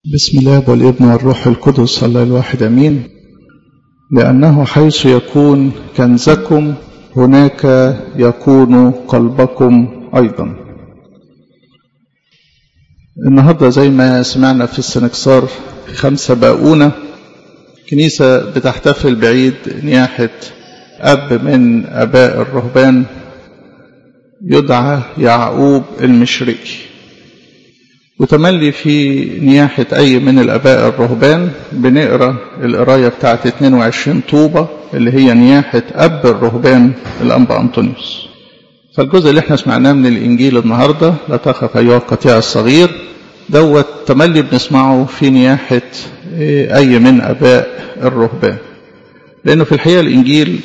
بسم الله والابن والروح القدس الله الواحد امين لانه حيث يكون كنزكم هناك يكون قلبكم ايضا النهارده زي ما سمعنا في السنكسار خمسة باقونة كنيسة بتحتفل بعيد نياحة أب من أباء الرهبان يدعى يعقوب المشرقي وتملي في نياحة أي من الأباء الرهبان بنقرأ القراية بتاعت 22 طوبة اللي هي نياحة أب الرهبان الأنبا أنطونيوس فالجزء اللي احنا سمعناه من الإنجيل النهاردة لا تخف أيها القطيع الصغير دوت تملي بنسمعه في نياحة أي من أباء الرهبان لأنه في الحقيقة الإنجيل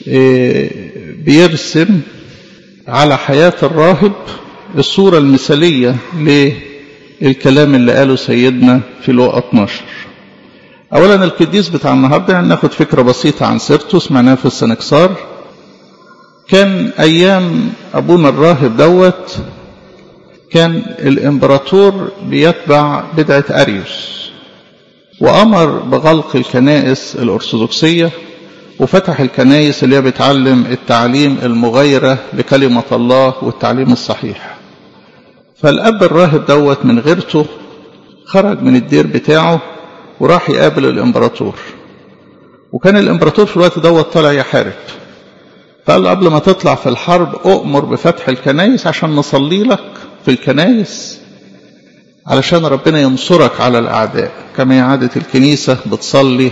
بيرسم على حياة الراهب الصورة المثالية للكلام اللي قاله سيدنا في لوقا 12 أولا القديس بتاع النهاردة يعني ناخد فكرة بسيطة عن سيرته سمعناها في السنكسار كان أيام أبونا الراهب دوت كان الإمبراطور بيتبع بدعة أريوس وأمر بغلق الكنائس الأرثوذكسية وفتح الكنائس اللي هي بتعلم التعليم المغايرة لكلمة الله والتعليم الصحيح فالأب الراهب دوت من غيرته خرج من الدير بتاعه وراح يقابل الإمبراطور وكان الإمبراطور في الوقت دوت طالع يحارب فقال له قبل ما تطلع في الحرب أؤمر بفتح الكنائس عشان نصلي لك في الكنائس علشان ربنا ينصرك على الأعداء كما هي عادة الكنيسة بتصلي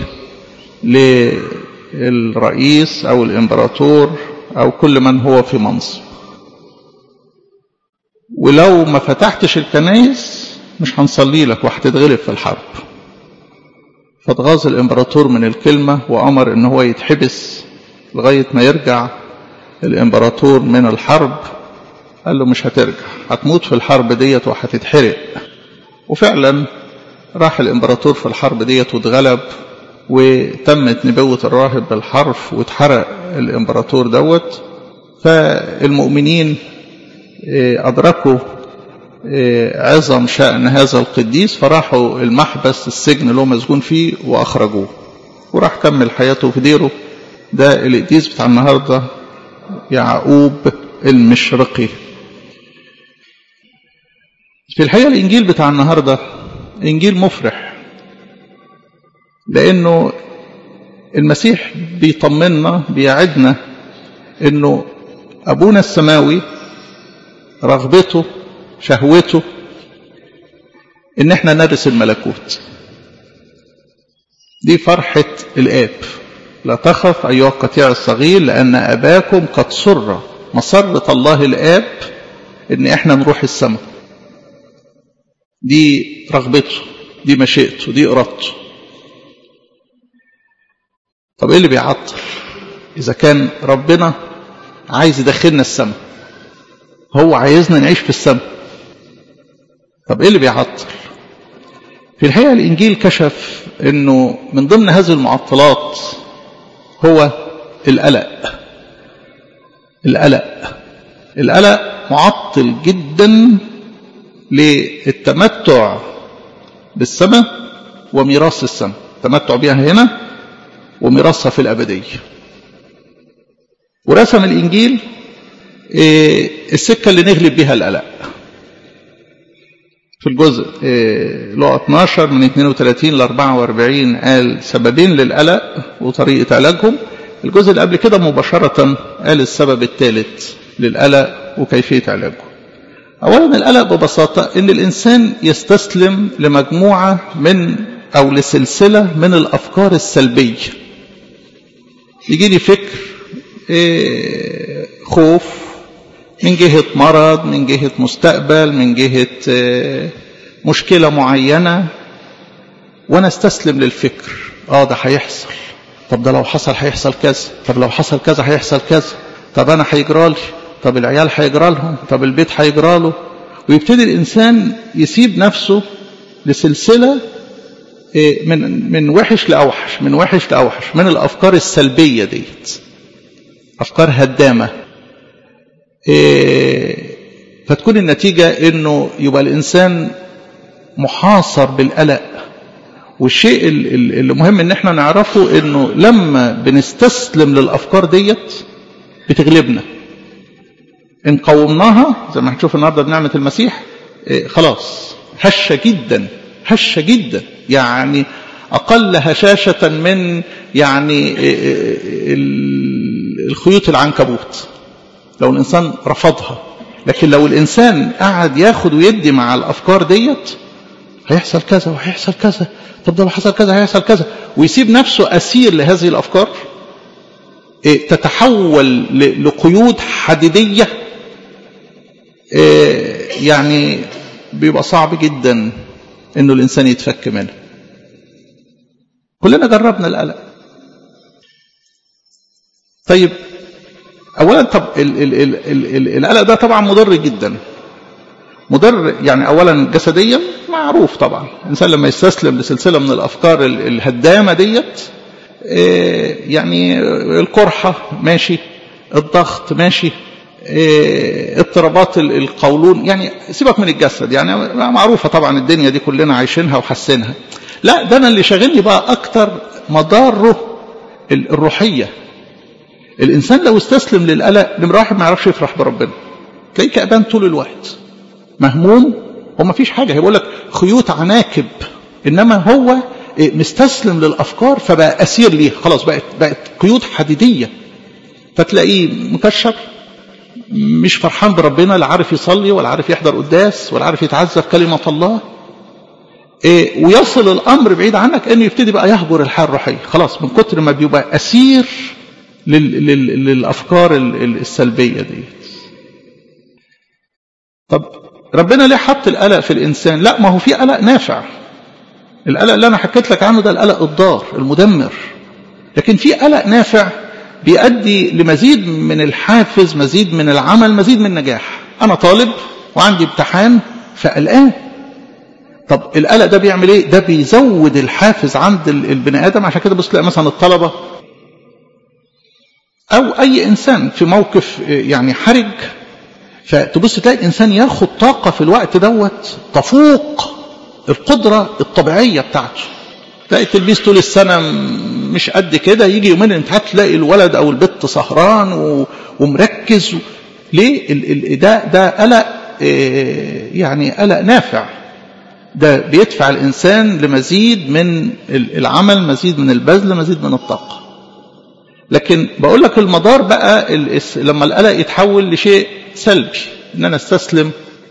للرئيس أو الإمبراطور أو كل من هو في منصب ولو ما فتحتش الكنائس مش هنصلي لك وهتتغلب في الحرب فاتغاظ الإمبراطور من الكلمة وأمر إن هو يتحبس لغاية ما يرجع الإمبراطور من الحرب قال له مش هترجع هتموت في الحرب ديت وهتتحرق وفعلا راح الإمبراطور في الحرب ديت واتغلب وتمت نبوة الراهب بالحرف واتحرق الإمبراطور دوت فالمؤمنين أدركوا عظم شأن هذا القديس فراحوا المحبس السجن اللي هو مسجون فيه وأخرجوه وراح كمل حياته في ديره ده القديس بتاع النهارده يعقوب المشرقي في الحقيقة الإنجيل بتاع النهاردة إنجيل مفرح لأنه المسيح بيطمنا بيعدنا أنه أبونا السماوي رغبته شهوته ان احنا نرث الملكوت دي فرحة الآب لا تخف أيها القطيع الصغير لأن أباكم قد سر مسرة الله الآب إن إحنا نروح السماء دي رغبته دي مشيئته دي إرادته طب إيه اللي بيعطل إذا كان ربنا عايز يدخلنا السماء هو عايزنا نعيش في السماء طب إيه اللي بيعطل في الحقيقة الإنجيل كشف أنه من ضمن هذه المعطلات هو القلق القلق القلق معطل جدا للتمتع بالسماء وميراث السماء التمتع بها هنا وميراثها في الأبدية ورسم الإنجيل السكة اللي نغلب بها القلق في الجزء لقى 12 من 32 ل 44 قال سببين للقلق وطريقة علاجهم الجزء اللي قبل كده مباشرة قال السبب الثالث للقلق وكيفية علاجه أولا القلق ببساطة إن الإنسان يستسلم لمجموعة من أو لسلسلة من الأفكار السلبية يجي لي فكر خوف من جهة مرض من جهة مستقبل من جهة مشكلة معينة وأنا استسلم للفكر آه ده هيحصل طب ده لو حصل هيحصل كذا طب لو حصل كذا هيحصل كذا طب أنا هيجرالي طب العيال هيجرى لهم طب البيت هيجرى له ويبتدي الإنسان يسيب نفسه لسلسلة من من وحش لأوحش من وحش لأوحش من الأفكار السلبية ديت أفكار هدامة فتكون النتيجة انه يبقى الانسان محاصر بالقلق والشيء اللي مهم ان احنا نعرفه انه لما بنستسلم للافكار ديت بتغلبنا ان قومناها زي ما هنشوف النهارده بنعمه المسيح إيه خلاص هشه جدا هشه جدا يعني اقل هشاشه من يعني إيه الخيوط العنكبوت لو الانسان رفضها لكن لو الانسان قعد ياخد ويدي مع الافكار ديت هيحصل كذا وهيحصل كذا طب ده لو حصل كذا هيحصل كذا ويسيب نفسه اسير لهذه الافكار إيه تتحول لقيود حديديه إيه يعني بيبقى صعب جدا انه الانسان يتفك منها كلنا جربنا القلق طيب اولا طب ال ال ال ال ال القلق ده طبعا مضر جدا مضر يعني اولا جسديا معروف طبعا الانسان لما يستسلم لسلسله من الافكار الهدامه ديت يعني القرحه ماشي الضغط ماشي اضطرابات القولون يعني سيبك من الجسد يعني معروفه طبعا الدنيا دي كلنا عايشينها وحاسينها لا ده انا اللي شاغلني بقى اكتر مضاره الروحيه الانسان لو استسلم للقلق نمره واحد ما يعرفش يفرح بربنا تلاقيه كأبان طول الوقت مهموم وما فيش حاجه هيقول لك خيوط عناكب انما هو مستسلم للافكار فبقى اسير ليها خلاص بقت بقت قيود حديديه فتلاقيه مكشر مش فرحان بربنا لا عارف يصلي ولا عارف يحضر قداس ولا عارف يتعزى في كلمه الله إيه ويصل الامر بعيد عنك انه يبتدي بقى يهجر الحياه الروحيه خلاص من كتر ما بيبقى اسير لل لل للافكار السلبيه دي طب ربنا ليه حط القلق في الانسان لا ما هو في قلق نافع القلق اللي انا حكيت لك عنه ده القلق الضار المدمر لكن في قلق نافع بيؤدي لمزيد من الحافز مزيد من العمل مزيد من النجاح انا طالب وعندي امتحان فقلقان طب القلق ده بيعمل ايه ده بيزود الحافز عند البني ادم عشان كده بص تلاقي مثلا الطلبه او اي انسان في موقف يعني حرج فتبص تلاقي الانسان ياخد طاقه في الوقت دوت تفوق القدره الطبيعيه بتاعته تلاقي التلبيس طول السنه مش قد كده يجي يومين الامتحان تلاقي الولد او البت سهران ومركز ليه ده ده قلق يعني قلق نافع ده بيدفع الانسان لمزيد من العمل مزيد من البذل مزيد من الطاقه لكن بقول لك المدار بقى لما القلق يتحول لشيء سلبي ان انا استسلم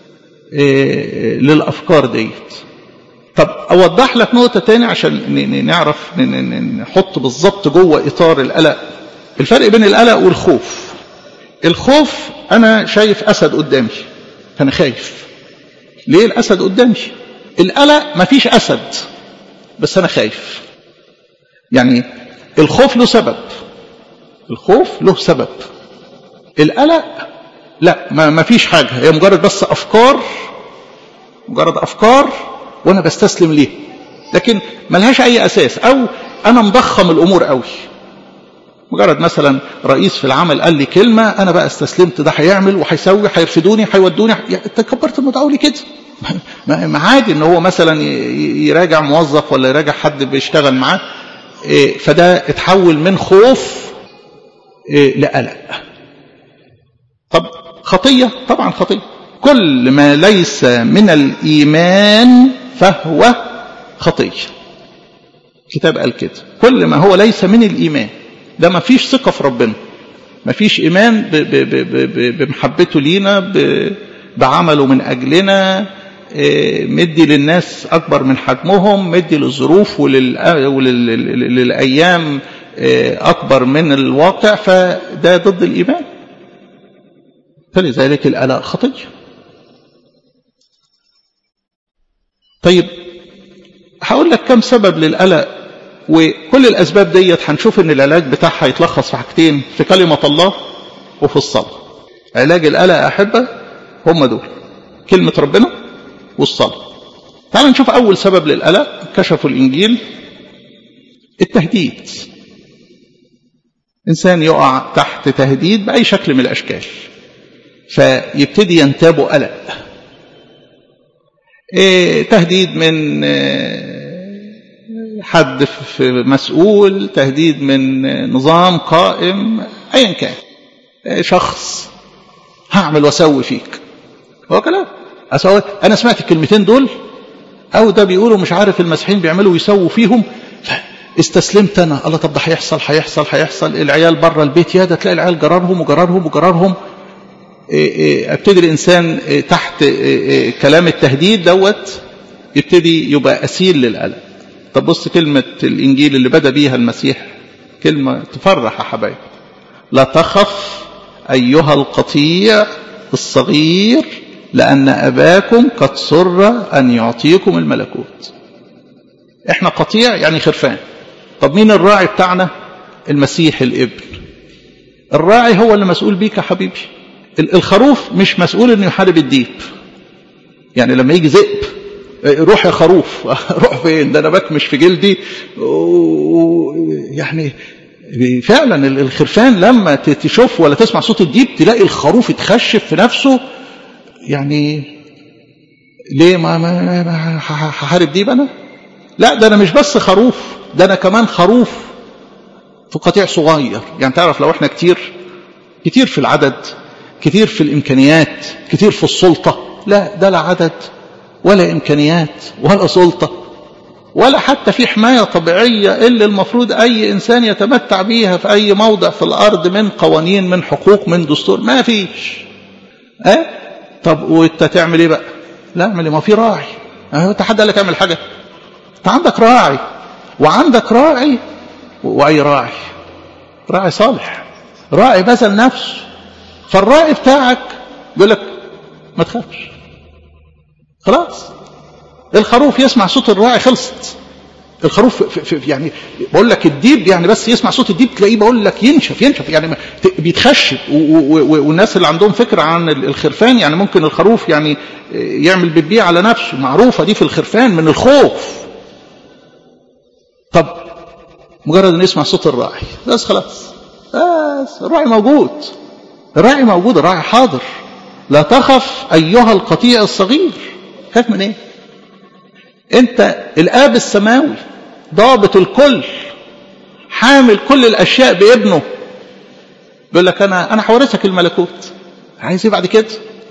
للافكار ديت طب اوضح لك نقطه تاني عشان نعرف نحط بالظبط جوه اطار القلق الفرق بين القلق والخوف الخوف انا شايف اسد قدامي فانا خايف ليه الاسد قدامي القلق مفيش اسد بس انا خايف يعني الخوف له سبب الخوف له سبب القلق لا ما فيش حاجه هي مجرد بس افكار مجرد افكار وانا بستسلم ليه لكن ملهاش اي اساس او انا مضخم الامور قوي مجرد مثلا رئيس في العمل قال لي كلمه انا بقى استسلمت ده هيعمل وهيسوي هيرفدوني هيودوني انت كبرت الموضوع قوي كده ما عادي ان هو مثلا يراجع موظف ولا يراجع حد بيشتغل معاه فده اتحول من خوف لقلق طب خطيه طبعا خطيه كل ما ليس من الايمان فهو خطيه الكتاب قال كده كل ما هو ليس من الايمان ده ما فيش ثقه في ربنا ما فيش ايمان ب ب ب بمحبته لينا بعمله من اجلنا مدي للناس اكبر من حجمهم مدي للظروف وللايام اكبر من الواقع فده ضد الايمان فلذلك القلق خطيه طيب هقول لك كم سبب للقلق وكل الاسباب ديت هنشوف ان العلاج بتاعها يتلخص في حاجتين في كلمه الله وفي الصلاه علاج القلق يا احبه هم دول كلمه ربنا والصلاه تعال نشوف اول سبب للقلق كشفوا الانجيل التهديد انسان يقع تحت تهديد باي شكل من الاشكال فيبتدي ينتابه قلق إيه تهديد من إيه حد في مسؤول تهديد من نظام قائم ايا كان شخص هعمل واسوي فيك هو كلام أسوي انا سمعت الكلمتين دول او ده بيقولوا مش عارف المسيحيين بيعملوا ويسووا فيهم استسلمت انا الله طب ده هيحصل هيحصل هيحصل العيال بره البيت يا ده تلاقي العيال جرارهم وجرارهم وجرارهم ابتدي الانسان تحت كلام التهديد دوت يبتدي يبقى اسير للالم طب بص كلمه الانجيل اللي بدا بيها المسيح كلمه تفرح يا حبايبي لا تخف ايها القطيع الصغير لان اباكم قد سر ان يعطيكم الملكوت احنا قطيع يعني خرفان طب مين الراعي بتاعنا المسيح الابن الراعي هو اللي مسؤول بيك يا حبيبي الخروف مش مسؤول انه يحارب الديب يعني لما يجي ذئب روح يا خروف روح فين ده انا بكمش في جلدي يعني فعلا الخرفان لما تشوف ولا تسمع صوت الديب تلاقي الخروف يتخشف في نفسه يعني ليه ما ما هحارب ديب انا لا ده انا مش بس خروف ده انا كمان خروف في قطيع صغير يعني تعرف لو احنا كتير كتير في العدد كتير في الامكانيات كتير في السلطه لا ده لا عدد ولا امكانيات ولا سلطه ولا حتى في حمايه طبيعيه اللي المفروض اي انسان يتمتع بيها في اي موضع في الارض من قوانين من حقوق من دستور ما فيش اه طب وانت تعمل ايه بقى لا اعمل ايه ما في راعي اه انت حد قال لك اعمل حاجه انت عندك راعي وعندك راعي واي راعي راعي صالح راعي بذل نفسه فالراعي بتاعك يقول لك ما تخافش خلاص الخروف يسمع صوت الراعي خلصت الخروف في في يعني بقول لك الديب يعني بس يسمع صوت الديب تلاقيه بقول لك ينشف ينشف يعني بيتخشب والناس اللي عندهم فكره عن الخرفان يعني ممكن الخروف يعني يعمل بيبيه على نفسه معروفه دي في الخرفان من الخوف طب مجرد ان يسمع صوت الراعي بس خلاص بس الراعي موجود الراعي موجود الراعي حاضر لا تخف ايها القطيع الصغير خاف من ايه انت الاب السماوي ضابط الكل حامل كل الاشياء بابنه بيقول لك انا انا هورثك الملكوت عايز ايه بعد كده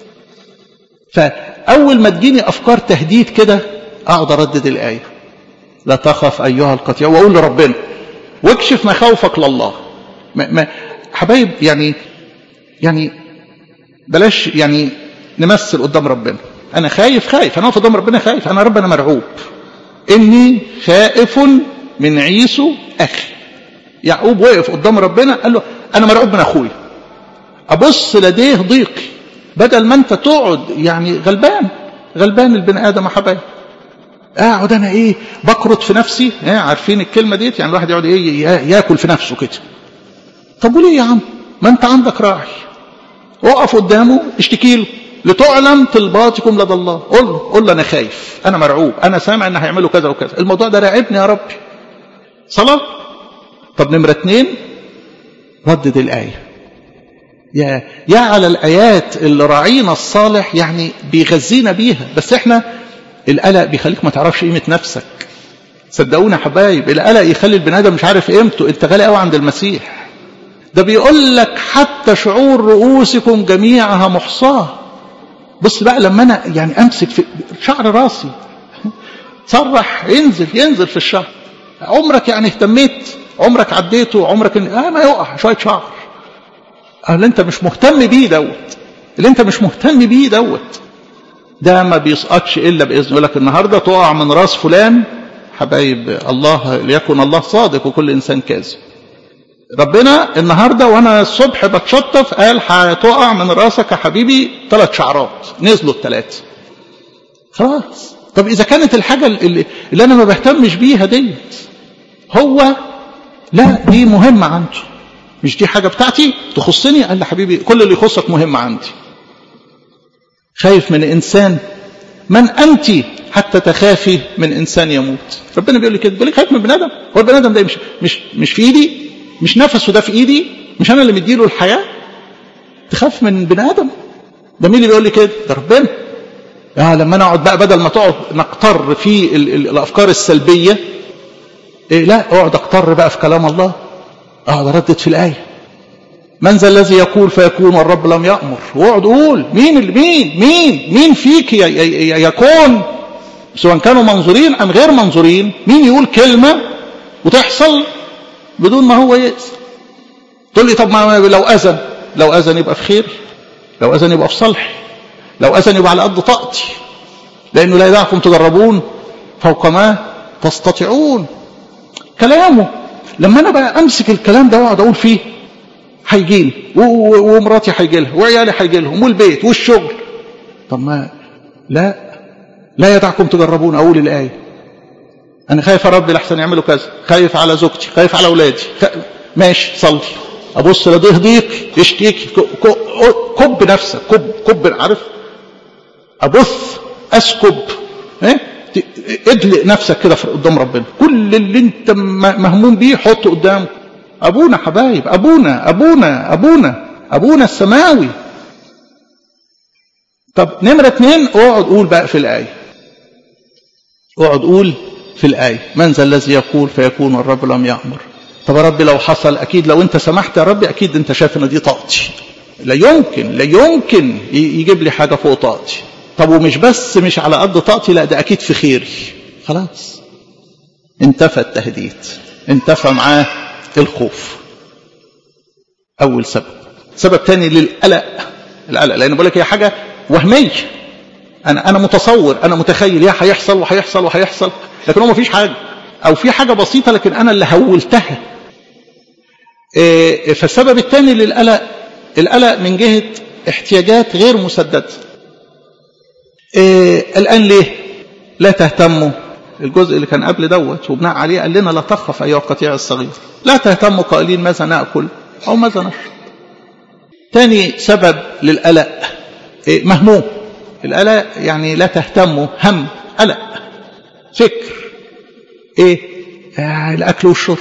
فاول ما تجيني افكار تهديد كده اقعد اردد الايه لا تخف ايها القطيع واقول لربنا واكشف مخاوفك لله ما ما حبايب يعني يعني بلاش يعني نمثل قدام ربنا انا خايف خايف انا واقف قدام ربنا خايف انا رب انا مرعوب اني خائف من عيسو اخي يعقوب وقف قدام ربنا قال له انا مرعوب من اخويا ابص لديه ضيقي بدل ما انت تقعد يعني غلبان غلبان البني ادم يا حبايب اقعد انا ايه بكرت في نفسي ايه عارفين الكلمه ديت يعني الواحد يقعد ايه ياكل في نفسه كده طب وليه يا عم ما انت عندك راعي اقف قدامه اشتكي له لتعلم طلباتكم لدى الله قول له قول له انا خايف انا مرعوب انا سامع ان هيعملوا كذا وكذا الموضوع ده راعبني يا ربي صلاه طب نمره اتنين ردد الايه يا يا على الايات اللي راعينا الصالح يعني بيغذينا بيها بس احنا القلق بيخليك ما تعرفش قيمه نفسك صدقوني يا حبايب القلق يخلي البني ادم مش عارف قيمته انت غالي قوي عند المسيح ده بيقول لك حتى شعور رؤوسكم جميعها محصاه بص بقى لما انا يعني امسك في شعر راسي صرح ينزل ينزل في الشعر عمرك يعني اهتميت عمرك عديته عمرك إن... آه ما يقع شويه شعر اللي انت مش مهتم بيه دوت اللي انت مش مهتم بيه دوت ده ما بيسقطش الا باذن يقول لك النهارده تقع من راس فلان حبايب الله ليكن الله صادق وكل انسان كاذب ربنا النهارده وانا الصبح بتشطف قال هتقع من راسك يا حبيبي ثلاث شعرات نزلوا الثلاثه خلاص طب اذا كانت الحاجه اللي, اللي انا ما بهتمش بيها ديت هو لا دي مهمه عنده مش دي حاجه بتاعتي تخصني قال لي حبيبي كل اللي يخصك مهم عندي خايف من انسان من انت حتى تخافي من انسان يموت ربنا بيقول لي كده بيقول لك خايف من بني ادم هو البني ادم ده مش مش مش في ايدي مش نفسه ده في ايدي مش انا اللي مديله الحياه تخاف من بني ادم ده مين اللي بيقول لي كده ده ربنا آه لما انا اقعد بقى بدل ما تقعد نقتر في ال ال الافكار السلبيه إيه لا اقعد اقتر بقى في كلام الله اقعد اردد في الايه من ذا الذي يقول فيكون والرب لم يامر واقعد قول مين اللي مين مين مين فيك يكون سواء كانوا منظورين ام غير منظورين مين يقول كلمه وتحصل بدون ما هو يأذن تقول لي طب ما لو اذن لو اذن يبقى في خير لو اذن يبقى في صلح لو اذن يبقى على قد طاقتي لانه لا يدعكم تجربون فوق ما تستطيعون كلامه لما انا بقى امسك الكلام ده واقعد اقول فيه هيجي لي ومراتي هيجي لها وعيالي هيجي لهم والبيت والشغل طب ما لا لا يدعكم تجربون اقول الايه انا خايف يا رب لحسن يعملوا كذا خايف على زوجتي خايف على اولادي خ... ماشي صلي ابص لده ضيق يشتكي كب نفسك كب كب عارف ابث اسكب ايه ادلق نفسك كده قدام ربنا كل اللي انت مهموم بيه حطه قدامه ابونا حبايب ابونا ابونا ابونا ابونا السماوي طب نمرة اتنين اقعد قول بقى في الآية اقعد قول في الآية من ذا الذي يقول فيكون الرب لم يأمر طب يا رب لو حصل أكيد لو أنت سمحت يا رب أكيد أنت شايف إن دي طاقتي لا يمكن لا يمكن يجيب لي حاجة فوق طاقتي طب ومش بس مش على قد طاقتي لا ده أكيد في خيري خلاص انتفى التهديد انتفى معاه الخوف أول سبب سبب تاني للقلق القلق لأن بقول لك هي حاجة وهمية أنا أنا متصور أنا متخيل يا هيحصل وهيحصل وهيحصل لكن هو ما فيش حاجة أو في حاجة بسيطة لكن أنا اللي هولتها إيه فالسبب الثاني للقلق القلق من جهة احتياجات غير مسددة إيه الآن ليه لا تهتموا الجزء اللي كان قبل دوت وبناء عليه قال لنا لا تخف أيها القطيع الصغير لا تهتموا قائلين ماذا نأكل أو ماذا نشرب تاني سبب للقلق إيه مهموم القلق يعني لا تهتموا هم قلق فكر ايه آه الاكل والشرب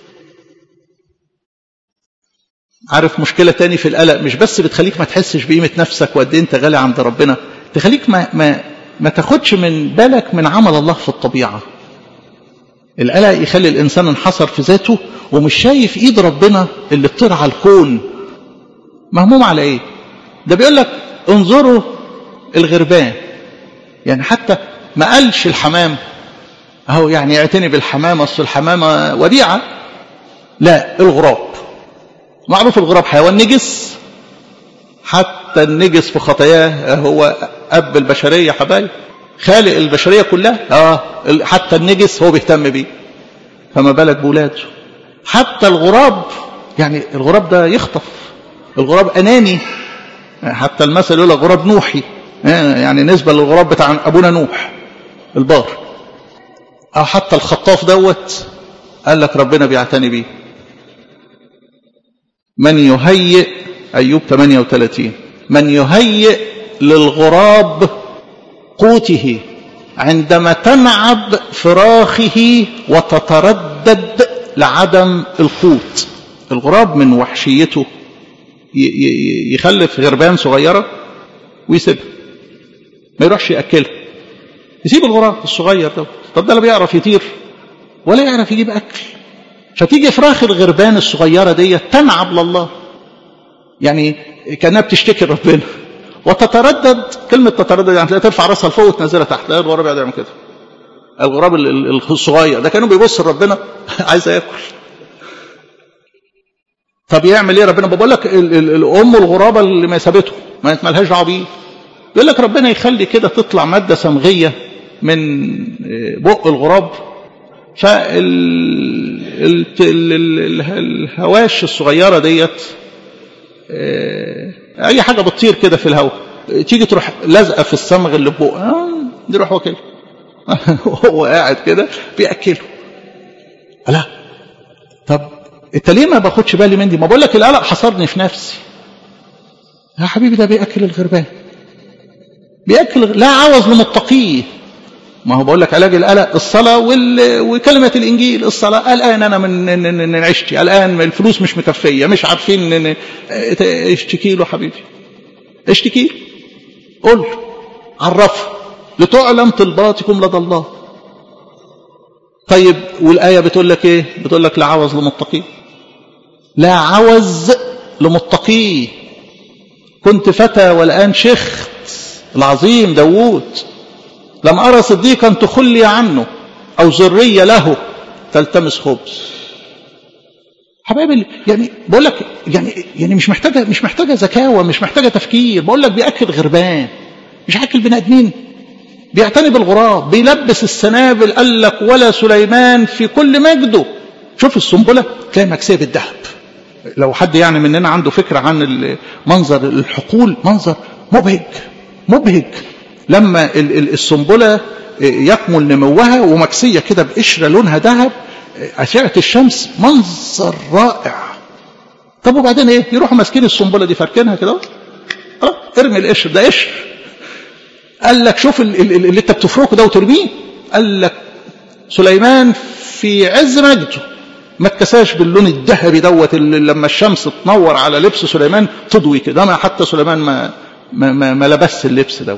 عارف مشكلة تاني في القلق مش بس بتخليك ما تحسش بقيمة نفسك وقد انت غالي عند ربنا تخليك ما, ما, ما تاخدش من بالك من عمل الله في الطبيعة القلق يخلي الإنسان انحصر في ذاته ومش شايف إيد ربنا اللي بترعى الكون مهموم على إيه ده بيقول لك انظروا الغربان يعني حتى ما قالش الحمام اهو يعني اعتني بالحمام اصل الحمامه وديعه لا الغراب معروف الغراب حيوان نجس حتى النجس في خطاياه هو اب البشريه حبايب خالق البشريه كلها اه حتى النجس هو بيهتم بيه فما بالك بولاده حتى الغراب يعني الغراب ده يخطف الغراب اناني حتى المثل يقول غراب نوحي يعني نسبه للغراب بتاع ابونا نوح البار أو حتى الخطاف دوت قال لك ربنا بيعتني بيه من يهيئ أيوب 38 من يهيئ للغراب قوته عندما تنعب فراخه وتتردد لعدم القوت الغراب من وحشيته يخلف غربان صغيرة ويسيبها ما يروحش يأكلها يسيب الغراب الصغير ده طب ده لا بيعرف يطير ولا يعرف يجيب أكل فتيجي فراخ الغربان الصغيرة دي تنعب لله يعني كأنها بتشتكي ربنا وتتردد كلمة تتردد يعني ترفع راسها لفوق وتنزلها تحت لا الغراب يعمل كده الغراب الصغير ده كانوا بيبص لربنا عايز ياكل طب يعمل ايه ربنا بقول لك الام الغرابه اللي ما سابته ما مالهاش دعوه بيه يقول لك ربنا يخلي كده تطلع ماده صمغيه من بق الغراب فالهواش الصغيره ديت اي حاجه بتطير كده في الهواء تيجي تروح لازقه في الصمغ اللي في بقها آه دي روح واكله وهو قاعد كده بياكله لا طب انت ليه ما باخدش بالي من دي ما بقول لك القلق حصرني في نفسي يا حبيبي ده بياكل الغربان بياكل لا عوز لمتقيه ما هو بقول لك علاج القلق الصلاة وال... وكلمة الإنجيل الصلاة قلقان أنا من من عشتي قلقان الفلوس مش مكفية مش عارفين ن... اشتكي له حبيبي اشتكي له قول له عرفه لتعلم طلباتكم لدى الله طيب والآية بتقول لك ايه بتقول لك لا عوز لمتقيه لا عوز لمتقيه كنت فتى والآن شخت العظيم داوود لم أرى صديقا تخلي عنه أو ذرية له تلتمس خبز حبايبي يعني بقول لك يعني يعني مش محتاجه مش محتاجه ذكاوه مش محتاجه تفكير بقول لك بياكل غربان مش هاكل بني ادمين بيعتني بالغراب بيلبس السنابل قال لك ولا سليمان في كل مجده شوف السنبله تلاقي مكسيه بالذهب لو حد يعني مننا عنده فكره عن منظر الحقول منظر مبهج مبهج لما السنبله يكمل نموها ومكسيه كده بقشره لونها ذهب أشعة الشمس منظر رائع طب وبعدين ايه يروحوا ماسكين السنبله دي فاركينها كده اه ارمي القشر ده قشر قال لك شوف اللي انت بتفركه ده وترميه قال لك سليمان في عز مجده ما اتكساش باللون الذهبي دوت اللي لما الشمس تنور على لبس سليمان تضوي كده ما حتى سليمان ما ما, ما, ما لبس اللبس دوت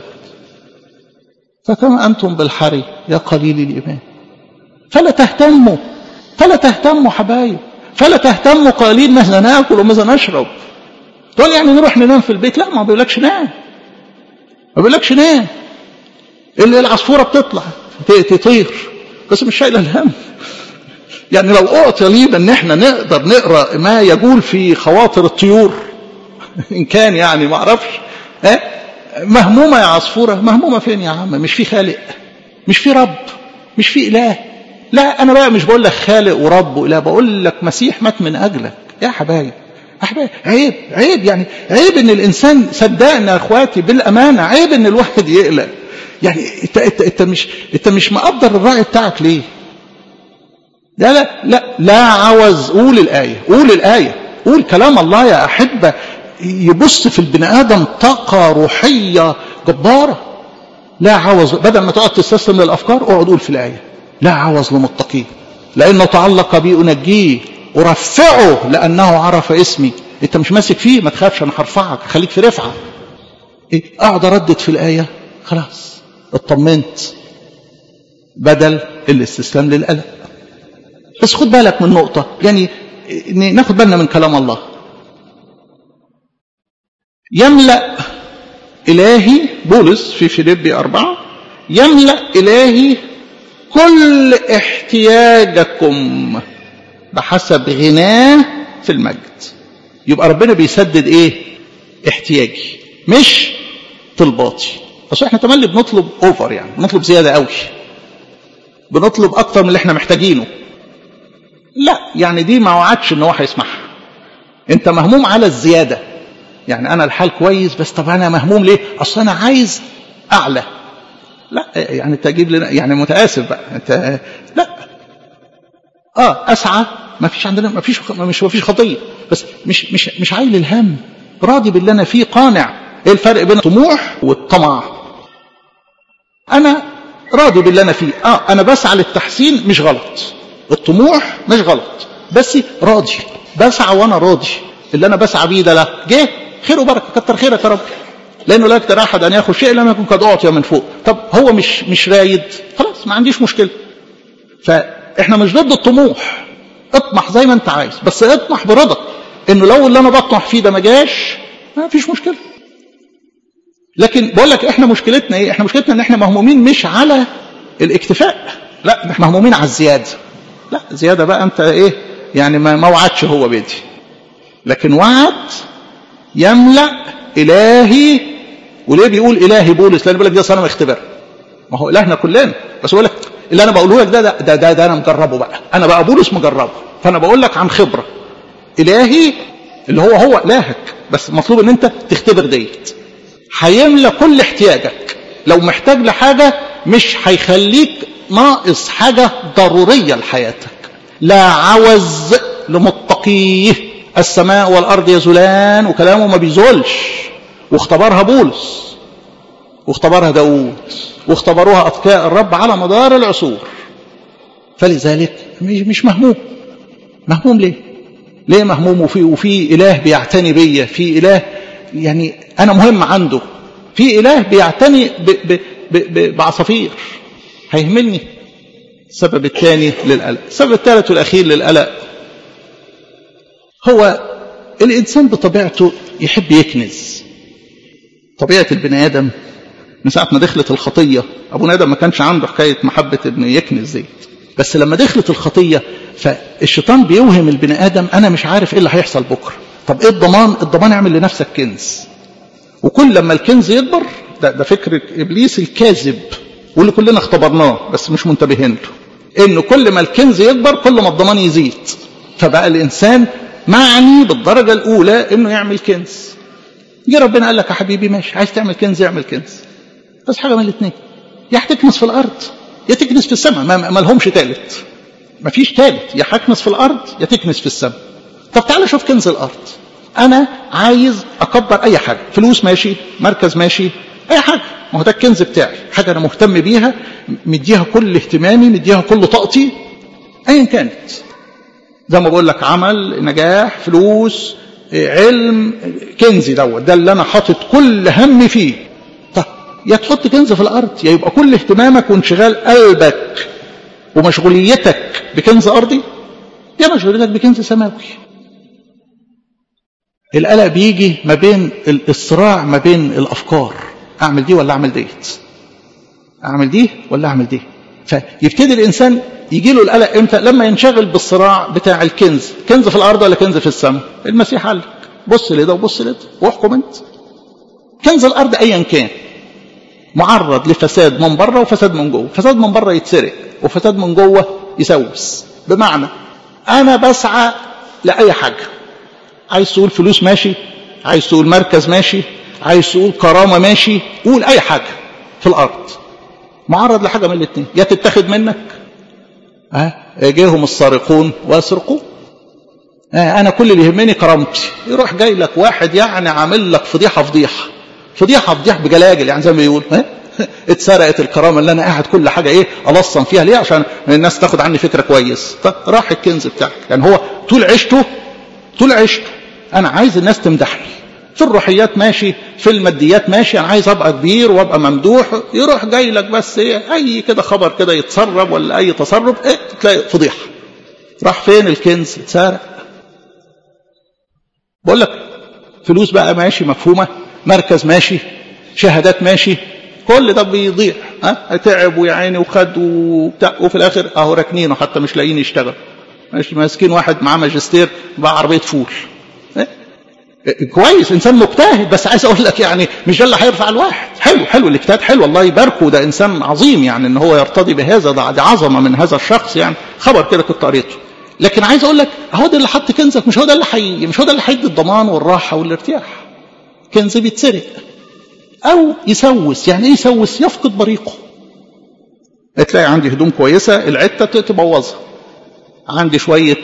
فكما انتم بالحري يا قليل الايمان فلا تهتموا فلا تهتموا حبايب فلا تهتموا قليل ماذا ناكل وماذا نشرب تقول يعني نروح ننام في البيت لا ما بيقولكش نام ما بيقولكش نام اللي العصفوره بتطلع تطير بس مش شايله الهم يعني لو اعطي لينا ان احنا نقدر نقرا ما يقول في خواطر الطيور ان كان يعني ما اعرفش ها مهمومه يا عصفوره مهمومه فين يا عم مش في خالق مش في رب مش في اله لا انا بقى مش بقول لك خالق ورب واله بقول لك مسيح مات من اجلك يا حبايب احباب عيب عيب يعني عيب ان الانسان صدقنا يا اخواتي بالامانه عيب ان الواحد يقلق يعني انت انت انت مش انت مش مقدر الراي بتاعك ليه لا لا لا لا عوز قول الايه قول الايه قول كلام الله يا احبه يبص في البني ادم طاقه روحيه جباره لا عوز بدل ما تقعد تستسلم للافكار اقعد قول في الايه لا عوز لمتقيه لانه تعلق بي انجيه ارفعه لانه عرف اسمي انت مش ماسك فيه ما تخافش انا هرفعك خليك في رفعه إيه؟ اقعد اردد في الايه خلاص اطمنت بدل الاستسلام للقلق بس خد بالك من نقطه يعني ناخد بالنا من كلام الله يملا الهي بولس في فيليبي أربعة يملا الهي كل احتياجكم بحسب غناه في المجد يبقى ربنا بيسدد ايه احتياجي مش طلباتي اصل احنا تملي بنطلب اوفر يعني بنطلب زياده قوي بنطلب اكتر من اللي احنا محتاجينه لا يعني دي ما وعدش ان هو هيسمعها انت مهموم على الزياده يعني انا الحال كويس بس طب انا مهموم ليه اصل انا عايز اعلى لا يعني تجيب لنا يعني متاسف بقى انت لا اه اسعى ما فيش عندنا ما فيش مش ما فيش خطيه بس مش مش مش عايل الهم راضي باللي انا فيه قانع ايه الفرق بين الطموح والطمع انا راضي باللي انا فيه اه انا بسعى للتحسين مش غلط الطموح مش غلط بس راضي بسعى وانا راضي اللي انا بسعى بيه ده لا جه خير وبركه كتر خيرك يا رب لانه لا يقدر احد ان ياخذ شيء لم يكن قد اعطي من فوق طب هو مش مش رايد خلاص ما عنديش مشكله فاحنا مش ضد الطموح اطمح زي ما انت عايز بس اطمح برضا انه لو اللي انا بطمح فيه ده ما جاش ما فيش مشكله لكن بقول لك احنا مشكلتنا ايه احنا مشكلتنا ان احنا مهمومين مش على الاكتفاء لا احنا مهمومين على الزياده لا زياده بقى انت ايه يعني ما وعدش هو بدي لكن وعد يملا الهي وليه بيقول الهي بولس لان بيقول لك ده صنم اختبار ما هو الهنا كلنا بس بقول لك اللي انا بقوله لك ده ده, ده ده ده انا مجربه بقى انا بقى بولس مجربه فانا بقول لك عن خبره الهي اللي هو هو الهك بس مطلوب ان انت تختبر ديت هيملى كل احتياجك لو محتاج لحاجه مش هيخليك ناقص حاجه ضروريه لحياتك لا عوز لمتقيه السماء والارض يزولان وكلامه ما بيزولش واختبرها بولس واختبرها داود واختبروها أتقياء الرب على مدار العصور فلذلك مش مهموم مهموم ليه ليه مهموم وفي, وفي إله بيعتني بيا في إله يعني أنا مهم عنده في إله بيعتني ب ب ب ب بعصافير هيهملني السبب الثاني للقلق السبب الثالث والأخير للقلق هو الإنسان بطبيعته يحب يكنز طبيعة البني آدم من ساعة ما دخلت الخطية أبونا آدم ما كانش عنده حكاية محبة إنه يكنز زيت بس لما دخلت الخطية فالشيطان بيوهم البني آدم أنا مش عارف إيه اللي هيحصل بكرة طب إيه الضمان الضمان اعمل لنفسك كنز وكل لما الكنز يكبر ده, ده فكر إبليس الكاذب واللي كلنا اختبرناه بس مش منتبهين له إنه كل ما الكنز يكبر كل ما الضمان يزيد فبقى الإنسان معني بالدرجة الأولى إنه يعمل كنز جه ربنا قال لك يا حبيبي ماشي عايز تعمل كنز اعمل كنز بس حاجة من الاثنين يا هتكنس في الأرض يا تكنس في السماء ما, ما لهمش تالت ما فيش تالت يا هكنس في الأرض يا تكنس في السماء طب تعالى شوف كنز الأرض أنا عايز أكبر أي حاجة فلوس ماشي مركز ماشي أي حاجة ما هو ده الكنز بتاعي حاجة أنا مهتم بيها مديها كل اهتمامي مديها كل طاقتي أيا كانت زي ما بقول لك عمل نجاح فلوس علم كنزي دوت ده اللي انا حاطط كل همي فيه طب يا تحط كنز في الارض يا يبقى كل اهتمامك وانشغال قلبك ومشغوليتك بكنز ارضي يا مشغوليتك بكنز سماوي القلق بيجي ما بين الصراع ما بين الافكار اعمل دي ولا اعمل ديت اعمل دي ولا اعمل دي فيبتدي الانسان يجي له القلق امتى لما ينشغل بالصراع بتاع الكنز كنز في الارض ولا كنز في السماء المسيح قال لك بص لده وبص لده واحكم انت كنز الارض ايا كان معرض لفساد من بره وفساد من جوه فساد من بره يتسرق وفساد من جوه يسوس بمعنى انا بسعى لاي حاجه عايز تقول فلوس ماشي عايز تقول مركز ماشي عايز تقول كرامه ماشي قول اي حاجه في الارض معرض لحاجه من الاثنين يا تتاخد منك ها جاهم السارقون واسرقوا انا كل اللي يهمني كرامتي يروح جاي لك واحد يعني عامل لك فضيحه فضيحه فضيحه فضيحه بجلاجل يعني زي ما بيقول ها اتسرقت الكرامه اللي انا قاعد كل حاجه ايه الصم فيها ليه عشان الناس تاخد عني فكره كويس طب راح الكنز بتاعك يعني هو طول عيشته طول عيشته انا عايز الناس تمدحني في الروحيات ماشي في الماديات ماشي انا عايز ابقى كبير وابقى ممدوح يروح جاي لك بس ايه اي كده خبر كده يتسرب ولا اي تصرف ايه تلاقي فضيحه راح فين الكنز اتسرق بقول لك فلوس بقى ماشي مفهومه مركز ماشي شهادات ماشي كل ده بيضيع ها تعب ويا عيني وخد وبتاع وفي الاخر اهو راكنينه حتى مش لاقيين يشتغل ماشي ماسكين واحد معاه ماجستير بقى عربيه فول كويس انسان مجتهد بس عايز اقول لك يعني مش ده اللي هيرفع الواحد حلو حلو الاجتهاد حلو الله يباركه ده انسان عظيم يعني ان هو يرتضي بهذا ده دي عظمه من هذا الشخص يعني خبر كده كنت قريته لكن عايز اقول لك هو ده اللي حط كنزك مش هو ده اللي حي مش هو ده اللي هيدي الضمان والراحه والارتياح كنز بيتسرق او يسوس يعني ايه يسوس يفقد بريقه تلاقي عندي هدوم كويسه العته تبوظها عندي شوية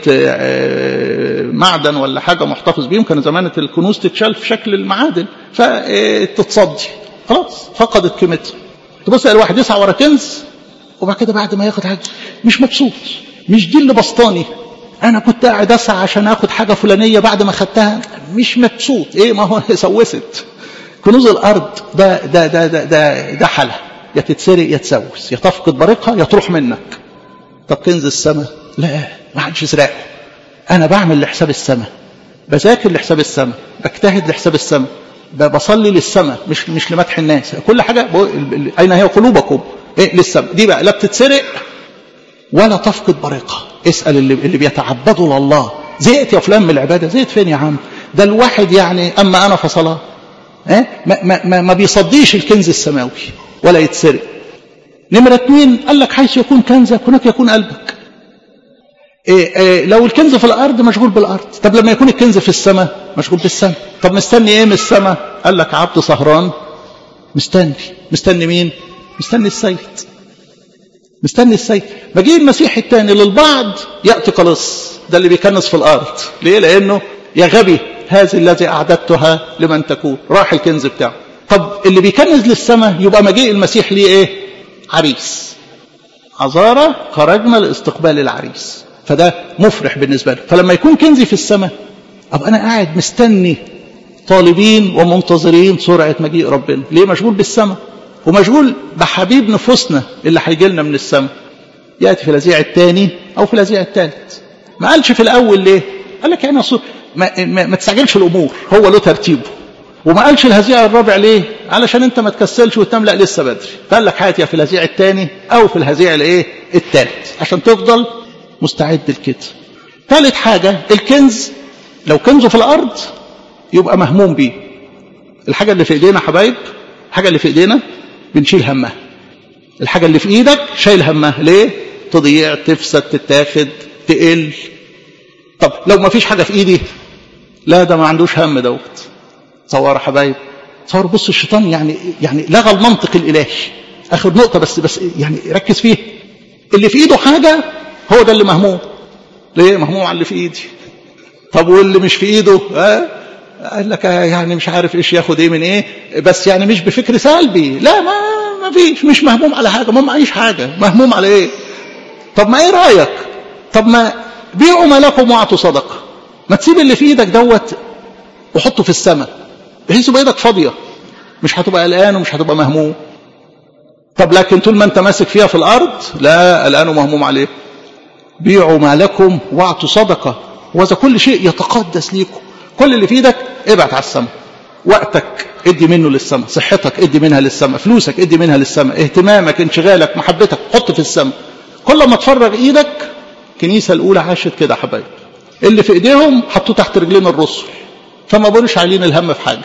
معدن ولا حاجة محتفظ بيهم كان زمان الكنوز تتشال في شكل المعادن فتتصدي خلاص فقدت قيمتها تبص الواحد يسعى ورا كنز وبعد كده بعد ما ياخد حاجة مش مبسوط مش دي اللي بسطاني انا كنت قاعد اسعى عشان اخد حاجة فلانية بعد ما خدتها مش مبسوط ايه ما هو سوست كنوز الارض ده ده ده ده ده, ده حالها يا تتسرق يا تسوس يا تفقد بريقها يا تروح منك طب كنز السماء لا ما حدش يسرقه انا بعمل لحساب السماء بذاكر لحساب السماء بجتهد لحساب السماء بصلي للسماء مش مش لمدح الناس كل حاجه اين هي قلوبكم ايه للسماء دي بقى لا بتتسرق ولا تفقد بريقها اسال اللي, اللي بيتعبدوا لله زهقت يا فلان من العباده زهقت فين يا عم ده الواحد يعني اما انا فصلاه اه؟ ما, ما, ما, ما بيصديش الكنز السماوي ولا يتسرق نمرة اثنين قال لك حيث يكون كنزك هناك يكون قلبك إيه إيه لو الكنز في الارض مشغول بالارض طب لما يكون الكنز في السماء مشغول بالسماء طب مستني ايه من السماء قال لك عبد سهران مستني مستني مين مستني السيد مستني السيد مجيء المسيح الثاني للبعض ياتي قلص ده اللي بيكنس في الارض ليه لانه يا غبي هذه الذي اعددتها لمن تكون راح الكنز بتاعه طب اللي بيكنز للسماء يبقى مجيء المسيح ليه ايه عريس عذارى خرجنا لاستقبال العريس فده مفرح بالنسبة له فلما يكون كنزي في السماء أبقى أنا قاعد مستني طالبين ومنتظرين سرعة مجيء ربنا ليه مشغول بالسماء ومشغول بحبيب نفوسنا اللي هيجي لنا من السماء يأتي في الهزيع الثاني أو في الهزيع الثالث ما قالش في الأول ليه قال لك يعني ما, ما, ما تستعجلش الأمور هو له ترتيبه وما قالش الهزيع الرابع ليه علشان انت ما تكسلش وتنام لا لسه بدري فقال لك حياتي في الهزيع الثاني او في الهزيع الايه الثالث عشان تفضل مستعد لكده ثالث حاجه الكنز لو كنزه في الارض يبقى مهموم بيه الحاجه اللي في ايدينا حبايب الحاجه اللي في ايدينا بنشيل همها الحاجه اللي في ايدك شايل همها ليه تضيع تفسد تتاخد تقل طب لو ما فيش حاجه في ايدي لا ده ما عندوش هم دوت تصور حبايب تصور بص الشيطان يعني يعني لغى المنطق الالهي اخر نقطه بس بس يعني ركز فيه اللي في ايده حاجه هو ده اللي مهموم ليه مهموم على اللي في ايدي طب واللي مش في ايده ها قال لك يعني مش عارف ايش ياخد ايه من ايه بس يعني مش بفكر سلبي لا ما ما فيش مش مهموم على حاجه ما معيش حاجه مهموم على ايه طب ما ايه رايك طب ما بيعوا ما لكم واعطوا صدقه ما تسيب اللي في ايدك دوت وحطه في السماء بحيث يبقى ايدك فاضيه مش هتبقى قلقان ومش هتبقى مهموم طب لكن طول ما انت ماسك فيها في الارض لا قلقان ومهموم عليه بيعوا ما لكم واعطوا صدقه وذا كل شيء يتقدس ليكم كل اللي في ايدك ابعت على السماء وقتك ادي منه للسماء صحتك ادي منها للسماء فلوسك ادي منها للسماء اهتمامك انشغالك محبتك حط في السماء كل ما تفرغ ايدك الكنيسه الاولى عاشت كده حبايب اللي في ايديهم حطوه تحت رجلين الرسل فما بقولش علينا الهم في حاجه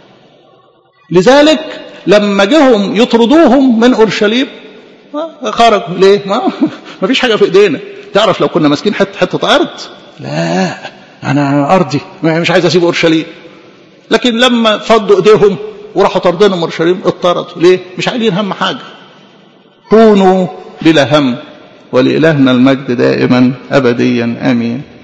لذلك لما جهم يطردوهم من اورشليم خرجوا ليه ما, ما فيش حاجه في ايدينا تعرف لو كنا ماسكين حته حته ارض لا انا ارضي مش عايز اسيب اورشليم لكن لما فضوا ايديهم وراحوا طردنا من اورشليم اضطردوا ليه مش عايزين هم حاجه كونوا بلا هم ولإلهنا المجد دائما أبديا آمين